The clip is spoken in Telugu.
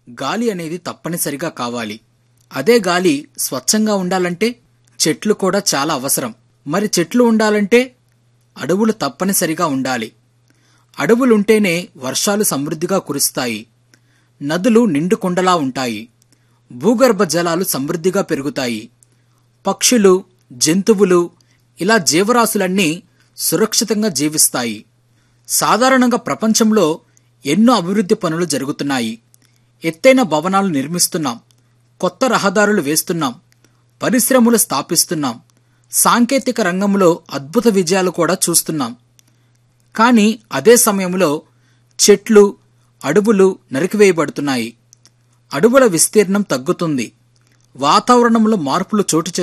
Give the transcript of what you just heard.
గాలి అనేది తప్పనిసరిగా కావాలి అదే గాలి స్వచ్ఛంగా ఉండాలంటే చెట్లు కూడా చాలా అవసరం మరి చెట్లు ఉండాలంటే అడవులు తప్పనిసరిగా ఉండాలి అడవులుంటేనే వర్షాలు సమృద్ధిగా కురుస్తాయి నదులు నిండు కుండలా ఉంటాయి భూగర్భ జలాలు సమృద్ధిగా పెరుగుతాయి పక్షులు జంతువులు ఇలా జీవరాశులన్నీ సురక్షితంగా జీవిస్తాయి సాధారణంగా ప్రపంచంలో ఎన్నో అభివృద్ధి పనులు జరుగుతున్నాయి ఎత్తైన భవనాలు నిర్మిస్తున్నాం కొత్త రహదారులు వేస్తున్నాం పరిశ్రమలు స్థాపిస్తున్నాం సాంకేతిక రంగంలో అద్భుత విజయాలు కూడా చూస్తున్నాం కానీ అదే సమయంలో చెట్లు అడవులు నరికివేయబడుతున్నాయి అడవుల విస్తీర్ణం తగ్గుతుంది వాతావరణంలో మార్పులు చోటు